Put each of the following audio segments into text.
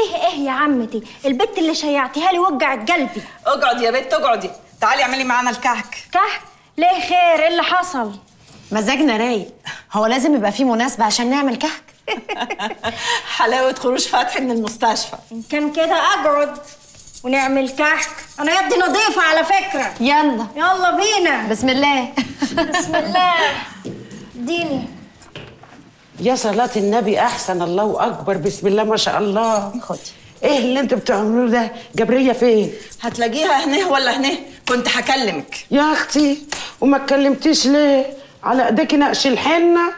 فيه ايه يا عمتي البت اللي شيعتيها لي وجعت قلبي اقعدي يا بنت اقعدي تعالي اعملي معانا الكعك كح ليه خير ايه اللي حصل مزاجنا رايق هو لازم يبقى فيه مناسبة عشان نعمل كحك حلاوه خروج فتحي من المستشفى ان كان كده اقعد ونعمل كحك انا يدي نظيفه على فكره يلا يلا بينا بسم الله بسم الله اديني يا صلاة النبي أحسن الله أكبر بسم الله ما شاء الله خدي إيه اللي أنتوا بتعملوه ده؟ جبرية فين؟ هتلاقيها هنه ولا هنه كنت هكلمك يا أختي وما اتكلمتيش ليه؟ على إيديكي نقش الحنة؟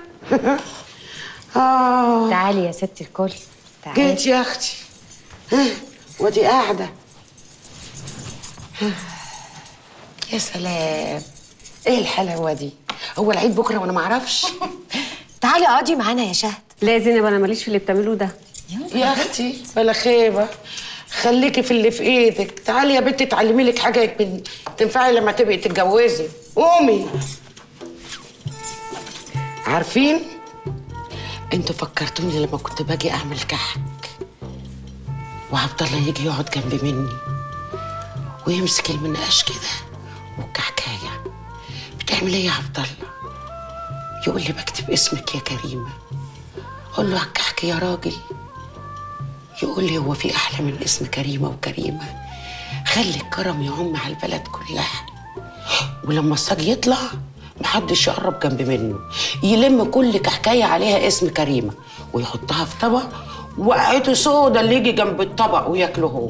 آه تعالي يا ست الكل تعالي جيت يا أختي ها، وأدي قاعدة ها. يا سلام إيه الحلاوة دي؟ هو العيد بكرة وأنا ما أعرفش؟ تعالي اقعدي معانا يا شهد لا زينب انا ماليش في اللي بتعملوه ده يا اختي بلا خيبه خليكي في اللي في ايدك تعالي يا بنتي اتعلمي لك حاجه يمكن تنفعي لما تبقي تتجوزي قومي عارفين انتوا فكرتوني لما كنت باجي اعمل كحك وعبد الله يجي يقعد جنب مني ويمسك المنقاش كده والكحكايه بتعمل ايه يا عبد الله يقول لي بكتب اسمك يا كريمه اقول له هكحك يا راجل يقول لي هو في احلى من اسم كريمه وكريمه خلي الكرم يعم على البلد كلها ولما الصاج يطلع محدش يقرب جنب منه يلم كل كحكايه عليها اسم كريمه ويحطها في طبق وقعته سودا اللي يجي جنب الطبق وياكله هو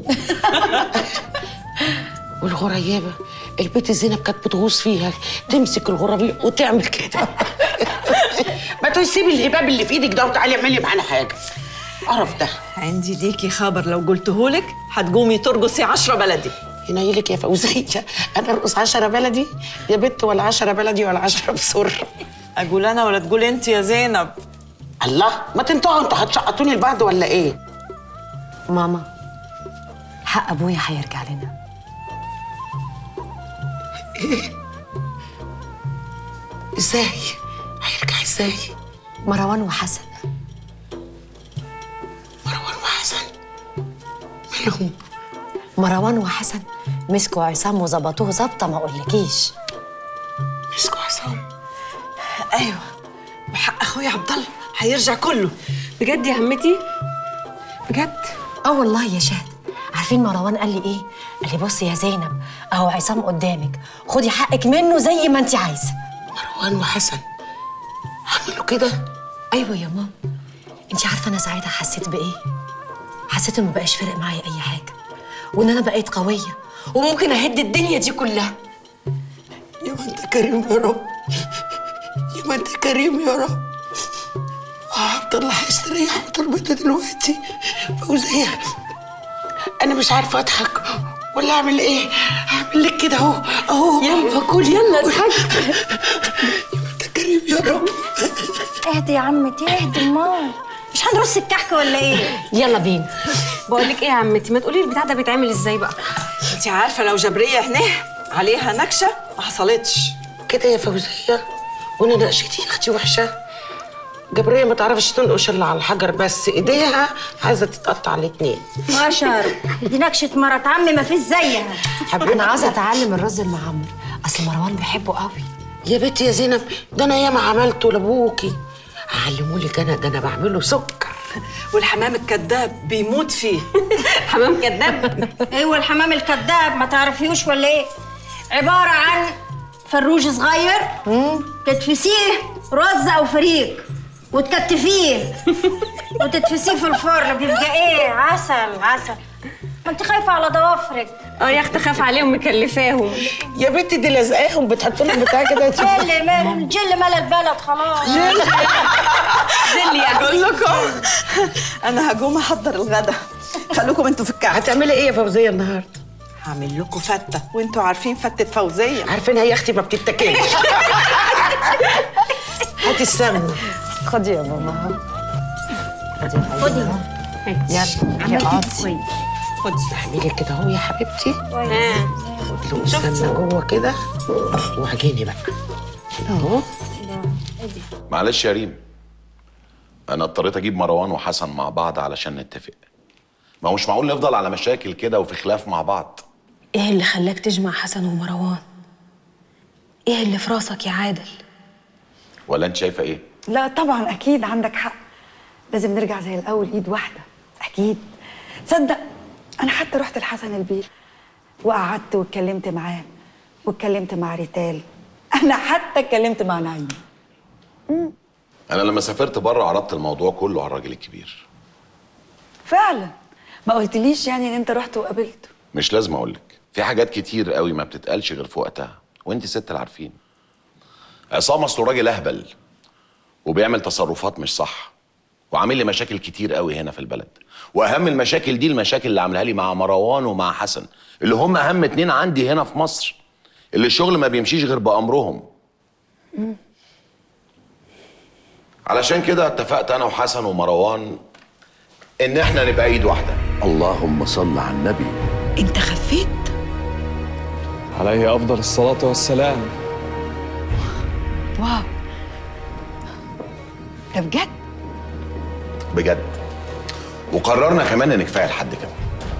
والغريبه البيت زينب كانت بتغوص فيها تمسك الغرابيع وتعمل كده ما تسيبي الهباب اللي في ايدك ده وتعالي اعملي معانا حاجه قرف ده عندي ليكي خبر لو قلتهولك هتقومي ترقصي عشرة بلدي ينيلك يا فوزية أنا أرقص عشرة بلدي يا بت ولا عشرة بلدي ولا عشرة بسر اقول انا ولا تقول انت يا زينب الله ما تنتهوا انتوا هتشقطوني لبعض ولا ايه؟ ماما حق ابويا هيرجع لنا ازاي؟ هيرجع ازاي؟ مروان وحسن مروان وحسن مالهم؟ مروان وحسن مسكوا عصام وظبطوه ظبطه ما اقولكيش مسكوا عصام ايوه وحق اخويا عبد الله هيرجع كله بجد يا عمتي بجد اه والله يا شهد عارفين مروان قال لي ايه قال لي بصي يا زينب اهو عصام قدامك خدي حقك منه زي ما انت عايزه مروان وحسن عملوا كده؟ ايوه يا ماما انت عارفه انا ساعتها حسيت بايه حسيت انه مبقاش فارق معايا اي حاجه وان انا بقيت قويه وممكن اهد الدنيا دي كلها يا ما انت كريم يا رب يا ما انت كريم يا رب اه عبد الله هيستريح وتربطه دلوقتي فوزية انا مش عارفه اضحك ولا اعمل ايه اعمل لك كده اهو اهو يلا كل يلا اضحك يا ما انت كريم يا رب اهدي يا عمتي اهدي امال مش هنرص الكحك ولا ايه يلا بينا بقول لك ايه يا عمتي ما تقولي البتاع ده بيتعمل ازاي بقى انت عارفه لو جبريه هنا عليها نكشه ما حصلتش كده يا فوزية وانا نقشتي يا اختي وحشه جبرية ما تعرفش تنقش الا على الحجر بس ايديها عايزه تتقطع الاتنين بشر دي نكشه مرات عمي ما فيش زيها انا عايزه اتعلم الرز المعمر اصل مروان بيحبه قوي يا بنتي يا زينب ده انا ياما عملته لابوكي علمولك انا ده انا بعمله سكر والحمام الكذاب بيموت فيه حمام كداب ايوه الحمام الكذاب ما تعرفيوش ولا ايه عباره عن فروج صغير تدفسيه رز او فريك وتكتفيه وتدفسيه في الفرن بيبقى ايه عسل عسل ما انت خايفه على ضوافرك اه يا اختي خاف عليهم مكلفاهم يا بنتي دي لازقاهم بتحط لهم بتاع كده جل مال جل مال البلد خلاص زل يا اقول لكم انا هقوم احضر الغدا خلوكم انتوا في الكعك هتعملي ايه يا فوزيه النهارده هعمل لكم فته وانتوا عارفين فته فوزيه عارفينها يا اختي ما بتتاكلش هاتي السمنه خدي يا ماما خدي يلا يا قاضي اعملي كده اهو يا حبيبتي ها خدي السمنه جوه كده وعجيني بقى كده اهو معلش يا ريم انا اضطريت اجيب مروان وحسن مع بعض علشان نتفق ما هو مش معقول نفضل على مشاكل كده وفي خلاف مع بعض ايه اللي خلاك تجمع حسن ومروان ايه اللي في راسك يا عادل ولا انت شايفه ايه لا طبعا اكيد عندك حق لازم نرجع زي الاول ايد واحده اكيد تصدق انا حتى رحت لحسن البيت وقعدت واتكلمت معاه واتكلمت مع ريتال انا حتى اتكلمت مع نعيم انا لما سافرت بره عرضت الموضوع كله على الراجل الكبير فعلا ما قلتليش يعني ان انت رحت وقابلته مش لازم اقول لك في حاجات كتير قوي ما بتتقالش غير في وقتها وانت ست اللي عارفين عصام اصله راجل اهبل وبيعمل تصرفات مش صح وعامل لي مشاكل كتير قوي هنا في البلد واهم المشاكل دي المشاكل اللي عاملها لي مع مروان ومع حسن اللي هم اهم اتنين عندي هنا في مصر اللي الشغل ما بيمشيش غير بامرهم علشان كده اتفقت انا وحسن ومروان ان احنا نبقى ايد واحده اللهم صل على النبي انت خفيت عليه أفضل الصلاة والسلام واو ده بجد بجد وقررنا كمان ان كفايه لحد كده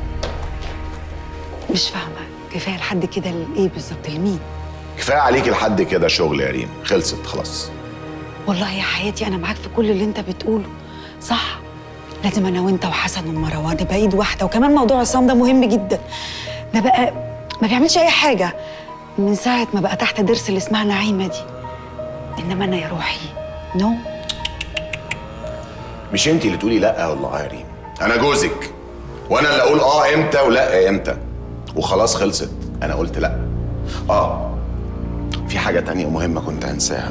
مش فاهمه كفايه لحد كده لايه بالظبط لمين كفايه عليك لحد كده شغل يا ريم خلصت خلاص والله يا حياتي انا معاك في كل اللي انت بتقوله صح لازم انا وانت وحسن ومروان نبقى ايد واحده وكمان موضوع عصام ده مهم جدا ده بقى ما بيعملش اي حاجه من ساعه ما بقى تحت ضرس اللي اسمها نعيمه دي انما انا يا روحي نو مش انت اللي تقولي لا والله يا ريم انا جوزك وانا اللي اقول اه امتى ولا امتى وخلاص خلصت انا قلت لا اه في حاجه تانية مهمه كنت هنساها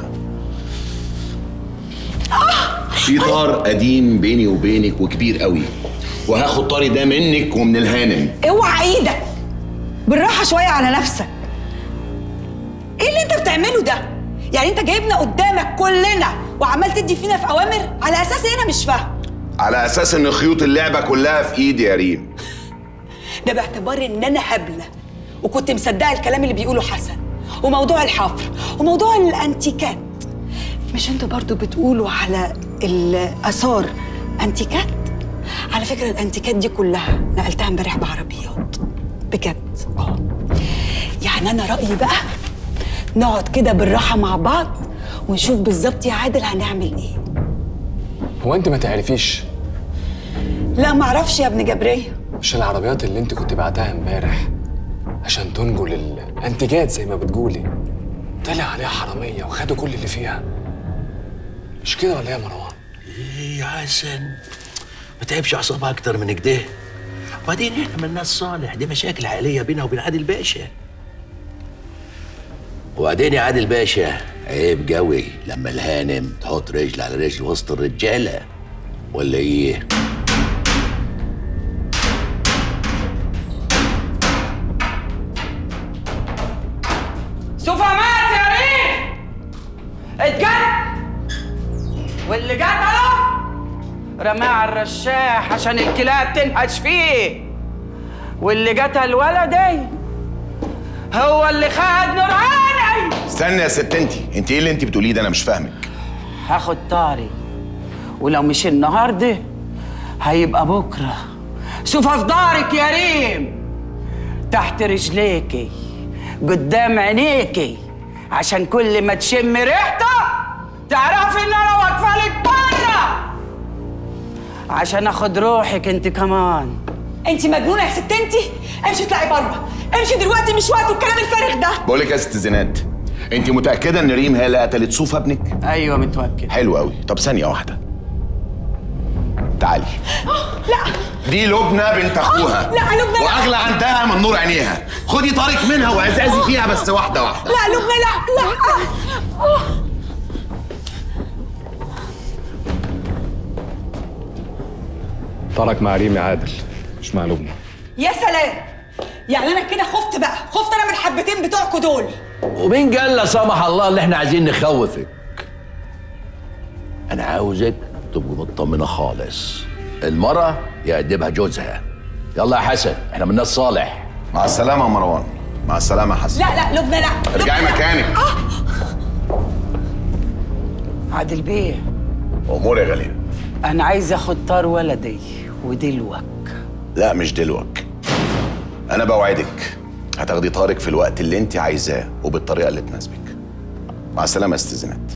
في طار قديم بيني وبينك وكبير قوي وهاخد طاري ده منك ومن الهانم اوعى ايدك بالراحه شويه على نفسك ايه اللي انت بتعمله ده يعني انت جايبنا قدامك كلنا وعمال تدي فينا في اوامر على اساس ايه انا مش فاهم على اساس ان خيوط اللعبه كلها في ايدي يا ريم ده باعتبار ان انا هبله وكنت مصدقه الكلام اللي بيقوله حسن وموضوع الحفر وموضوع الانتيكات مش انتوا برضو بتقولوا على الاثار انتيكات على فكره الانتيكات دي كلها نقلتها امبارح بعربيات بجد اه يعني انا رايي بقى نقعد كده بالراحه مع بعض ونشوف بالظبط يا عادل هنعمل ايه هو أنت ما تعرفيش لا معرفش يا ابن جبريه مش العربيات اللي أنت كنت بعتها امبارح عشان تنجو للأنتجات زي ما بتقولي طلع عليها حرامية وخدوا كل اللي فيها مش كده ولا إيه يا مروان؟ ايه يا حسن ما تعبش اعصابها اكتر من كده وبعدين احنا من الناس صالح دي مشاكل عائليه بينها وبين عادل باشا وبعدين يا عادل باشا عيب قوي لما الهانم تحط رجل على رجل وسط الرجاله ولا ايه سوفا مات يا ريم اتجد واللي قتله رماه على الرشاح عشان الكلاب تنهش فيه واللي قتل ولدي هو اللي خد نوراني استنى يا ست انت انت ايه اللي انت بتقوليه ده انا مش فاهمك هاخد طاري ولو مش النهارده هيبقى بكره شوفها في دارك يا ريم تحت رجليكي قدام عينيكي عشان كل ما تشم ريحته تعرفي ان انا واقفه لك بره عشان اخد روحك انت كمان انت مجنونه يا ست انت امشي اطلعي بره امشي دلوقتي مش وقت الكلام الفارغ ده بقول لك يا ست زينات انت متاكده ان ريم هي اللي قتلت صوفا ابنك ايوه متوكل حلو قوي طب ثانيه واحده تعالي لا دي لبنى بنت اخوها لا، لبنى لا. واغلى عندها من نور عينيها خدي طارق منها وعزازي فيها بس واحده واحده لا لبنى لا لا طارق مع ريم يا عادل مش مع لبنى يا سلام يعني انا كده خفت بقى خفت انا من الحبتين بتوعكوا دول ومين قال لا سمح الله اللي احنا عايزين نخوفك انا عاوزك تبقى مطمنه خالص المرة يأدبها جوزها يلا يا حسن احنا من الناس صالح مع السلامه يا مروان مع السلامه يا حسن لا لا لبنى لا ارجعي لبنى لا. مكانك عادل بيه امور يا غاليه انا عايز اخد طار ولدي ودلوك لا مش دلوك انا بوعدك هتاخدي طارق في الوقت اللي انت عايزاه وبالطريقه اللي تناسبك مع السلامه يا استاذ زينات